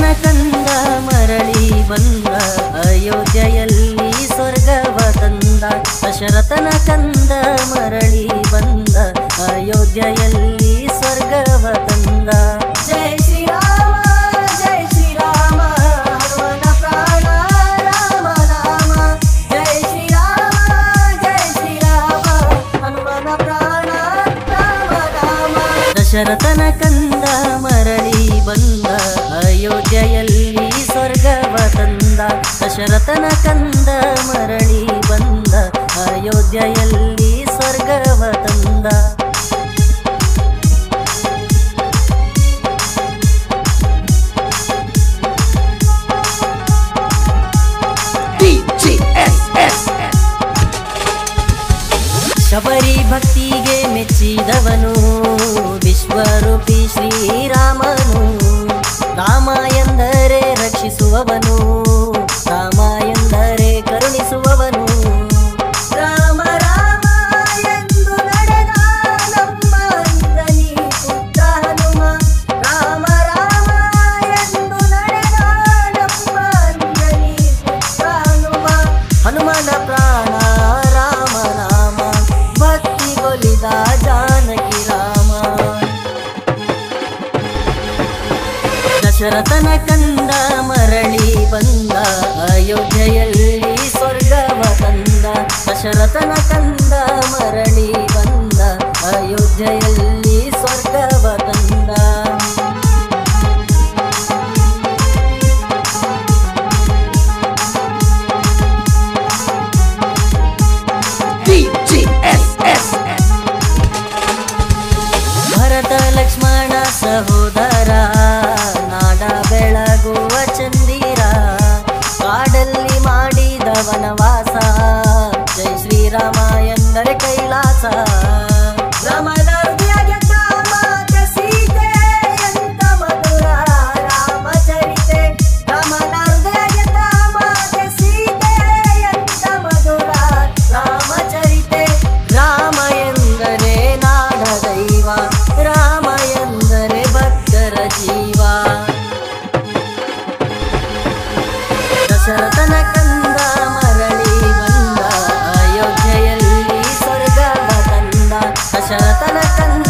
ಕಂದ ಮರಳಿ ಬಂದ ಅಯೋಧ್ಯೆಯಲ್ಲಿ ಸ್ವರ್ಗವ ತಂದ ದಶರಥನ ಕಂದ ಮರಳಿ ಬಂದ ಅಯೋಧ್ಯೆಯಲ್ಲಿ ಸ್ವರ್ಗವ ತಂದ ಜಯ ಶ್ರೀರಾಮ ಜಯ ಶ್ರೀರಾಮ ಹನುಮನ ಪ್ರಾಣ ರಾಮ ರಾಮ ಜಯ ಶ್ರೀರಾಮ ಜಯ ಶ್ರೀರಾಮ ಹನುಮನ ಪ್ರಾಣ ರಾಮ ರಾಮ ದಶರಥನ ಕಂದ ಮರಳಿ ಬಂದ ಅಯೋಧ್ಯೆಯಲ್ಲಿ ಸ್ವರ್ಗವ ತಂದ ದಶರಥನ ಕಂದ ಮರಳಿ ಬಂದ ಅಯೋಧ್ಯೆಯಲ್ಲಿ ಸ್ವರ್ಗವ ತಂದ DGSS. ಶಬರಿ ಭಕ್ತಿಗೆ ಮೆಚ್ಚಿದವನು ವಿಶ್ವರೂಪಿ ಶ್ರೀರಾಮನು ರಾಮ ಎಂದರೆ ರಕ್ಷಿಸುವವನು ರಾಮ ಎಂದರೆ ಕರುಣಿಸುವವನು ರಾಮ ರಾಮ ಎಂದು ನಡೆದ ನಮ್ಮ ಅಂಜನಿ ಪುತ್ರ ಹನುಮ ರಾಮ ರಾಮ ಎಂದು ನಡೆದ ನಮ್ಮ ಅಂಜನಿ ಪುತ್ರ ಹನುಮ ಹನುಮನ ಪ್ರಾಣ ರಾಮ ನಾಮ ಭಕ್ತಿ ಗೊಲಿದ ಜಾನಕಿ ರಾಮ ದಶರಥನ ಕಂದ ಮರಳಿ ಬಂದ ಅಯೋಧ್ಯೆಯಲ್ಲಿ ಸ್ವರ್ಗವ ತಂದ ದಶರಥನ ಕಂದ ಮರಳಿ ಬಂದ ಅಯೋಧ್ಯೆಯಲ್ಲಿ ಸ್ವರ್ಗವ ತಂದ DGSS. ಭರತ ಲಕ್ಷ್ಮಣ ಸಹೋದರ ನಾಡ ಬೆಳಗುವ ಚಂದಿರ ಕಾಡಲ್ಲಿ ಮಾಡಿದ ವನವಾಸ ಜೈ ಶ್ರೀರಾಮ ಎಂದರೆ ಕೈಲಾಸ ರಾಮನ ಹೃದಯ ಮಾತ ಸೀತೆ ಎಂತ ಮಧುರ ರಾಮಚರಿತೆ ರಾಮನ ಹೃದಯ ಮಾತ ಸೀತೆ ಎಂತ ಮಧುರ ರಾಮಚರಿತೆ ರಾಮ ಎಂದರೆ ನಾಡ ದೈವ ರಾಮ ಎಂದರೆ ಭಕ್ತರ ಜೀವ ದಶರಥನ ಕಂದ ಮರಳಿ ಬಂದ ಅಯೋಧ್ಯೆಯಲ್ಲಿ ಸ್ವರ್ಗವ ತಂದ ದಶರಥನ ಕಂದ